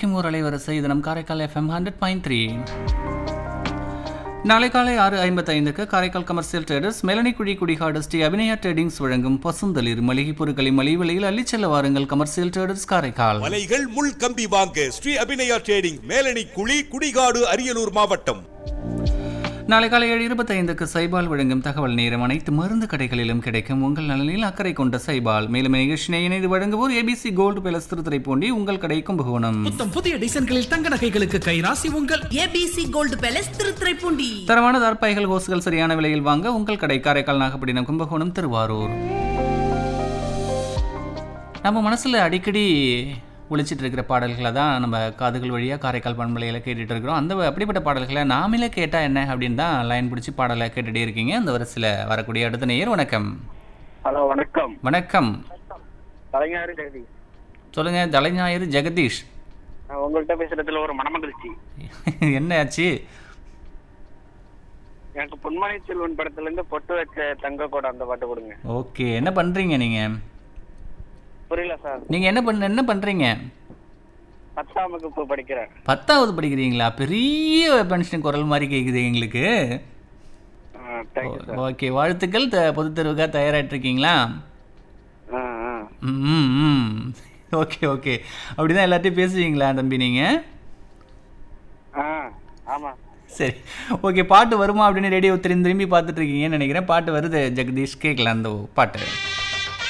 கிடைக்கும் ஒரு அலைவரிசை இது நம் Karaikal F M hundred point three நாளை காலை ஆறு ஐம்பத்தைந்துக்கு காரைக்கால் கமர்ஷியல் ட்ரேடர்ஸ் மெலனி குழி குடிகாடு ஸ்ரீ அபிநயா ட்ரேடிங்ஸ் வழங்கும் பசுந்தளிர் மளிகை பொருட்களை மலிவு விலையில் அள்ளிச் செல்ல வாருங்கள் கமர்ஷியல் ட்ரேடர்ஸ் காரைக்கால் மலைகள் முள் கம்பி வாங்க ஸ்ரீ அபிநயா ட்ரேடிங் மேலணி குழி குடிகாடு அரியலூர் மாவட்டம் நாளை காலை ஏழு இருபத்தைந்துக்கு சைபால் வழங்கும் தகவல் நேரம் அனைத்து மருந்து கடைகளிலும் கிடைக்கும் உங்கள் நலனில் அக்கறை கொண்ட சைபால் மேலும் நிகழ்ச்சியை இணைந்து வழங்குவோர் ஏபிசி கோல்டு பேலஸ் திருத்துறைப்பூண்டி உங்கள் கடை கும்பகோணம் புத்தம் புதிய டிசைன்களில் தங்க நகைகளுக்கு கைராசி உங்கள் ஏபிசி கோல்டு பேலஸ் திருத்துறைப்பூண்டி தரமான தார்ப்பாய்கள் ஹோஸ்கள் சரியான விலையில் வாங்க உங்கள் கடை காரைக்கால் நாகப்பட்டினம் கும்பகோணம் திருவாரூர் நம்ம மனசில் அடிக்கடி ஒழிச்சிட்டு இருக்கிற பாடல்களை தான் நம்ம காதுகள் வழியாக காரைக்கால் பண்பலையில் கேட்டுட்டு இருக்கிறோம் அந்த அப்படிப்பட்ட பாடல்களை நாமளே கேட்டால் என்ன அப்படின்னு தான் லைன் பிடிச்சி பாடலை கேட்டுகிட்டே இருக்கீங்க அந்த வரிசையில் வரக்கூடிய அடுத்த நேயர் வணக்கம் ஹலோ வணக்கம் வணக்கம் கலைஞர் ஜெகதி சொல்லுங்கள் தலைஞாயிறு ஜெகதீஷ் நான் உங்கள்கிட்ட பேசுறதுல ஒரு மனமகிழ்ச்சி என்ன ஆச்சு எனக்கு பொன்மணி செல்வன் படத்துல இருந்து பொட்டு வச்ச தங்க கூட அந்த பாட்டு கொடுங்க ஓகே என்ன பண்ணுறீங்க நீங்கள் புரியல சார் நீங்கள் என்ன பண்ண என்ன பண்ணுறீங்க பத்தாம் வகுப்பு படிக்கிறேன் பத்தாவது படிக்கிறீங்களா பெரிய பென்ஷன் குரல் மாதிரி கேட்குது எங்களுக்கு தேங்க்யூ சார் ஓகே வாழ்த்துக்கள் த பொதுத் தேர்வுக்காக தயாராகிட்டு இருக்கீங்களா ஆ ஆ ம் ம் ஓகே ஓகே அப்படி தான் எல்லார்ட்டையும் பேசுவீங்களா தம்பி நீங்கள் ஆ ஆமா சரி ஓகே பாட்டு வருமா அப்படின்னு ரேடியோ திரும்பி திரும்பி பார்த்துட்டு இருக்கீங்கன்னு நினைக்கிறேன் பாட்டு வருது ஜெகதீஷ் கேட்கலாம் அந்த பாட்டு